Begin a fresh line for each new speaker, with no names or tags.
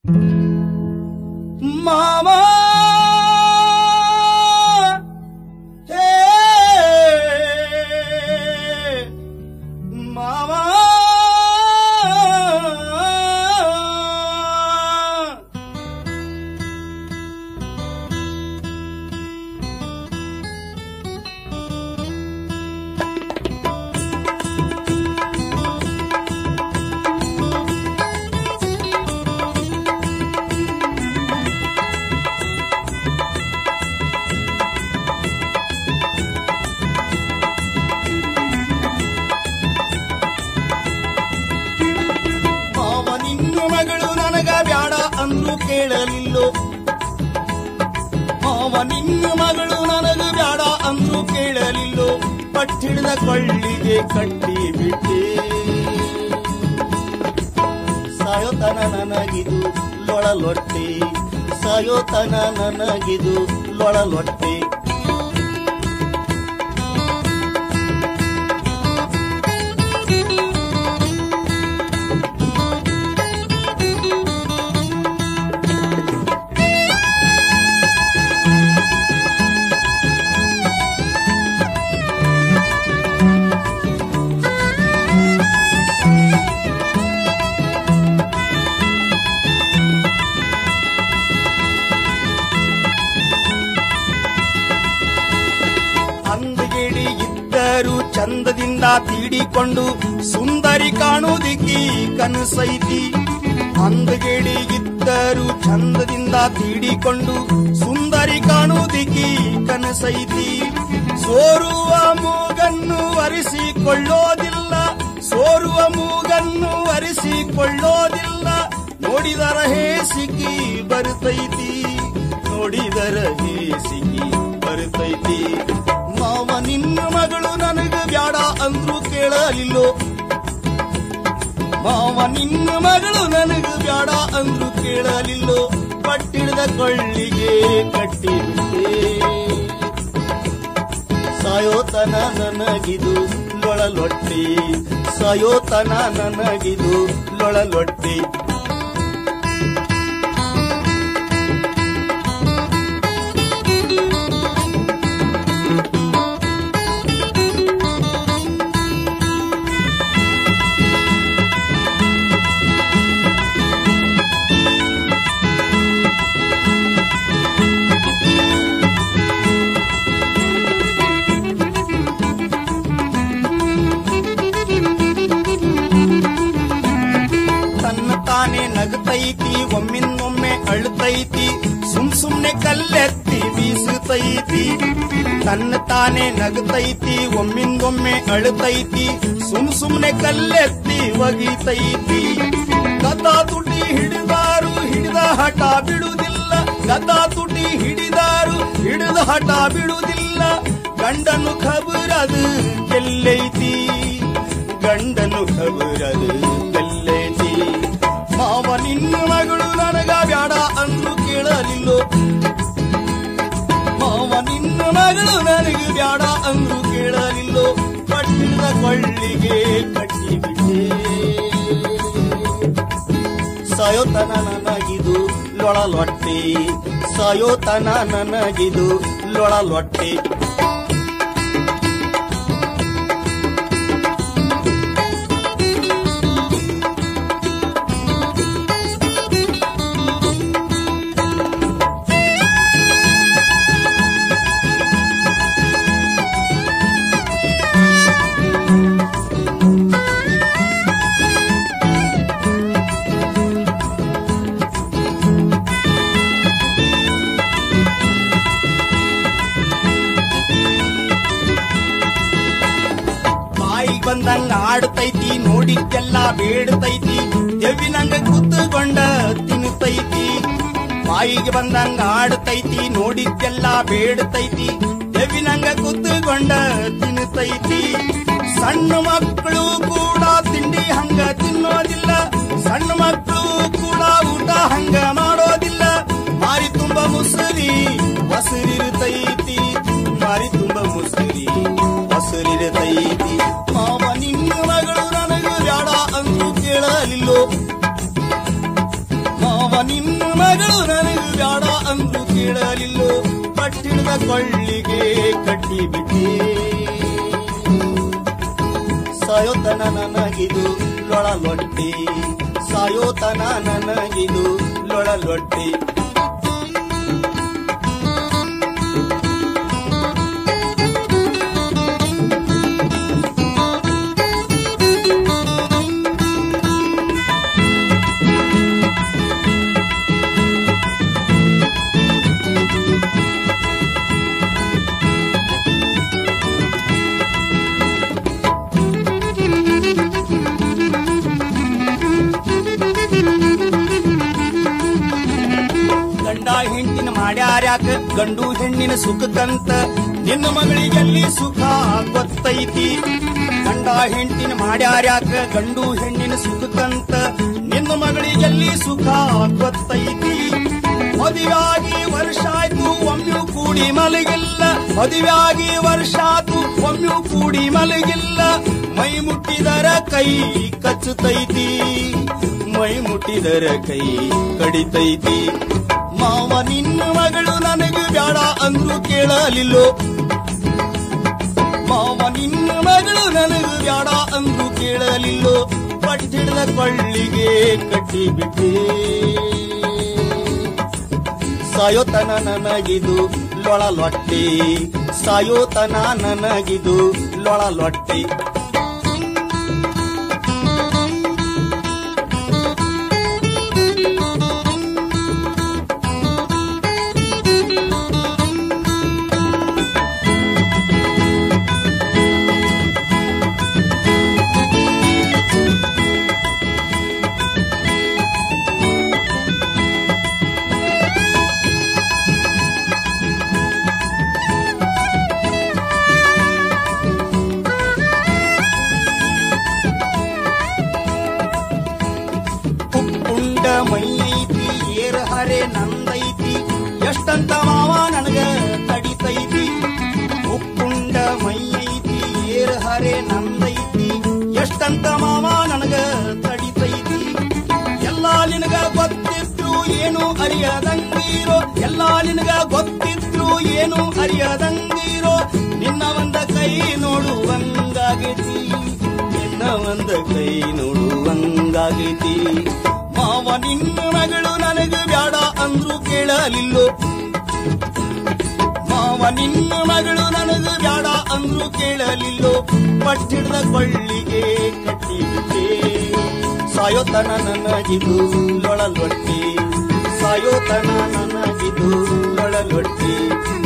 ಮಾಮ ಹೇ ಮಾಮ ಮಾವ ನಿನ್ನ ಮಗಳು ನನಗ ಬ್ಯಾಡ ಅಂದ್ರು ಕೇಳಲಿಲ್ಲೋ ಮಾವ ನಿನ್ನ ಮಗಳು ನನಗ ಬ್ಯಾಡ ಅಂದ್ರು ಕೇಳಲಿಲ್ಲೋ ಪಟ್ಟಿಡಿದ ಕೊಳ್ಳಿಗೆ ಕಟ್ಟಿ ಬಿಟ್ಟೆ ಸಾಯೋತನ ನನಗಿದು ಲೊಳಲೊಟ್ಟೆ ಸಾಯೋತನ ನನಗಿದು ಲೊಳಲೊಟ್ಟೆ ಅಂದಗೇಡಿ ಇದ್ದರು ಚಂದದಿಂದ ತೀಡಿಕೊಂಡು ಸುಂದರಿ ಕಾಣುವುದಿಕ್ಕಿ ಕನಸೈತಿ ಅಂದಗೇಡಿ ಇದ್ದರು ಚಂದದಿಂದ ತೀಡಿಕೊಂಡು ಸುಂದರಿ ಕಾಣುವುದಿಕ್ಕಿ ಕನಸೈತಿ ಸೋರುವ ಮೂಗನ್ನು ಅರಿಸಿಕೊಳ್ಳೋದಿಲ್ಲ ಸೋರುವ ಮೂಗನ್ನು ಅರಿಸಿಕೊಳ್ಳೋದಿಲ್ಲ ನೋಡಿದರ ಹೇಸಿಗಿ ಬರ್ತೈತಿ ನೋಡಿದರ ಹೇಸಿಗಿ ಬರ್ತೈತಿ ಮಾವ ನಿನ್ನ ಮಗಳು ನನಗ ಬ್ಯಾಡ ಅಂದ್ರು ಕೇಳಲಿಲ್ಲೋ ಮಾವ ನಿನ್ನ ಮಗಳು ನನಗ ಬ್ಯಾಡ ಅಂದ್ರು ಕೇಳಲಿಲ್ಲೋ ಪಟ್ಟಿಡದ ಕೊಳ್ಳಿಗೆ ಕಟ್ಟಿಬಿಟ್ಟೆ ಸಾಯೋತನ ನನಗಿದು ಲೊಳಲೊಟ್ಟೆ ಸಾಯೋತನ ನನಗಿದು ಲೊಳಲೊಟ್ಟೆ ತನ್ನ ತಾನೇ ನಗತೈತಿ ಒಮ್ಮಿಂದೊಮ್ಮೆ ಅಳ್ತೈತಿ ಸುಮ್ ಸುಮ್ನೆ ಕಲ್ಲೆತ್ತಿ ಬೀಸುತ್ತೈತಿ ತನ್ನ ತಾನೇ ನಗತೈತಿ ಒಮ್ಮಿಂದೊಮ್ಮೆ ಅಳ್ತೈತಿ ಸುಮ್ ಸುಮ್ನೆ ಕಲ್ಲೆತ್ತಿ ಒಗಿತೈತಿ ಗದಾ ತುಟಿ ಹಿಡಿದಾರು ಹಿಡಿದ ಹಠ ಬಿಡುವುದಿಲ್ಲ ಗದಾ ತುಟಿ ಹಿಡಿದಾರು ಹಿಡಿದ ಹಠ ಬಿಡುವುದಿಲ್ಲ ಗಂಡನು ಖಬರದು ಎಲ್ಲೈತಿ ಗಂಡನು ಖಬರದು ಎಲ್ಲೈತಿ ಮಾವ ನಿನ್ನ ಮಗಳು ನನಗ ಬ್ಯಾಡ ಅಂದ್ರು ಕೇಳಲಿಲ್ಲೋ ಮಾವ ನಿನ್ನ ಮಗಳು ನನಗೆ ಬ್ಯಾಡ ಅಂದ್ರು ಕೇಳಲಿಲ್ಲೋ ಪಟ್ಟಿದ ಕೊಳ್ಳಿಗೆ ಕಟ್ಟಿಬಿಟ್ಟೆ ಸಾಯೋತನ ನನಗಿದು ಲೊಳಲೊಟ್ಟೆ ಸಾಯೋತನ ನನಗಿದು ಲೊಳಲೊಟ್ಟೆ ಬಾಯಿಗೆ ಬಂದಂಗ ಆಡ್ತೈತಿ ನೋಡಿದ್ದೆಲ್ಲ ಬೇಡ್ತೈತಿ ದೆವ್ವಿನಂಗ ಕೂತ್ಕೊಂಡ ತಿನ್ತೈತಿ ಬಾಯಿಗೆ ಬಂದಂಗ ಆಡ್ತೈತಿ ನೋಡಿದ್ದೆಲ್ಲ ಬೇಡ್ತೈತಿ ದೆವ್ವಿನಂಗ ಕೂತ್ಕೊಂಡ ತಿನ್ತೈತಿ ಸಣ್ಣ ಮಕ್ಕಳು ಕೂಡ ತಿಂಡಿ ಹಂಗ ತಿನ್ನೋದಿಲ್ಲ ಸಣ್ಣ ಮಕ್ಕಳು ಕೂಡ ಊಟ ಹಂಗ ಮಾಡೋದಿಲ್ಲ ಮಾರಿ ತುಂಬ ಮುಸುರಿ ಹಸಿರಿರ್ತೈತಿ ಮಾರಿ ತುಂಬ ಮುಸುರಿ ಹಸಿರಿರ್ತೈತಿ ಮಾವ ನಿನ್ನ ಮಗಳು ನನಗೆ ಬ್ಯಾಡ ಅಂದ್ರು ಕೇಳಲಿಲ್ಲೋ ಮಾವ ನಿನ್ನ ಪಟ್ಟಿಣದ ಕೊಳ್ಳಿಗೆ ಕಟ್ಟಿಬಿಟ್ಟೆ ಸಾಯೋತನ ನನಗಿದು ಲೊಳಲೊಟ್ಟಿ ಸಾಯೋತನ ನನಗಿದು ಲೊಳಲೊಟ್ಟಿ ಗಂಡ ಹೆಂಡಿನ ಮಾಡ್ಯಾರ್ಯಾಕ ಗಂಡು ಹೆಣ್ಣಿನ ಸುಖಕ್ಕಂತ ನಿನ್ನ ಮಗಳಿಗೆಲ್ಲಿ ಸುಖ ಗೊತ್ತೈತಿ ಗಂಡ ಹೆಂಡಿನ ಮಾಡ್ಯಾರ್ಯಾಕ ಗಂಡು ಹೆಣ್ಣಿನ ಸುಖಕ್ಕಂತ ನಿನ್ನ ಮಗಳಿಗೆಲ್ಲಿ ಸುಖ ಗೊತ್ತೈತಿ ಮದುವೆಯಾಗಿ ವರ್ಷ ಆಯ್ತು ಒಮ್ಮೆಯೂ ಕೂಡಿ ಮಲಗಿಲ್ಲ ಮದುವೆಯಾಗಿ ವರ್ಷ ಆಯ್ತು ಒಮ್ಮೆಯೂ ಕೂಡಿ ಮಲಗಿಲ್ಲ ಮೈ ಮುಟ್ಟಿದರ ಕೈ ಕಚ್ಚುತ್ತೈತಿ ಮೈ ಮುಟ್ಟಿದರ ಕೈ ಕಡಿತೈತಿ ಮಾವ ನಿನ್ನ ಮಗಳು ನನಗೆ ಬೇಡ ಅಂದ್ರು ಕೇಳಲಿಲ್ಲೋ ಮಾವ ನಿನ್ನ ಮಗಳು ನನಗೆ ಬೇಡ ಅಂದ್ರು ಕೇಳಲಿಲ್ಲೋ ಪಟ್ಟಿಡದ ಕೊಳ್ಳಿಗೆ ಕಟ್ಟಿಬಿಟ್ಟೆ ಸಾಯೋತನ ನನಗಿದು ಲೊಳಲೊಟ್ಟಿ ಸಾಯೋತನ ನನಗಿದು ಲೊಳಲೊಟ್ಟಿ ಉಪ್ಪುಂಡ ಮೈಯೈತಿ ಏರ ಹರೆ ನಂದೈತಿ ಎಷ್ಟಂತ ಮಾವ ನನಗ ತಡಿತೈತಿ ಉಪ್ಪುಂಡ ಮೈಯೈತಿ ಏರ ಹರೆ ನಂದೈತಿ ಎಷ್ಟಂತ ಮಾವ ನನಗ ತಡಿತೈತಿ ಎಲ್ಲಾ ನಿನಗ ಗೊತ್ತಿದ್ರು ಏನು ಅರಿಯದಂಗಿರೋ ಎಲ್ಲಾ ನಿನಗ ಗೊತ್ತಿದ್ರು ಏನು ಅರಿಯದಂಗಿರೋ ನಿನ್ನ ಒಂದ ಕೈ ನೋಡುವಂಗಾಗೈತಿ ನಿನ್ನ ಒಂದ ಕೈ ನೋಡುವಂಗಾಗೈತಿ ಮಾವ ನಿನ್ನ ಮಗಳು ನನಗೆ ಬ್ಯಾಡ ಅಂದ್ರು ಕೇಳಲಿಲ್ಲೋ ಮಾವ ನಿನ್ನ ಮಗಳು ನನಗೆ ಬ್ಯಾಡ ಅಂದ್ರು ಕೇಳಲಿಲ್ಲೋ ಪಟ್ಟಿಡದ ಕೊಳ್ಳಿಗೆ ಕಟ್ಟಿಬಿಟ್ಟೆ ಸಾಯೋತನ ನನಗಿದು ಲೊಳಲೊಟ್ಟಿ ಸಾಯೋತನ ನನಗಿದು ಲೊಳಲೊಟ್ಟಿ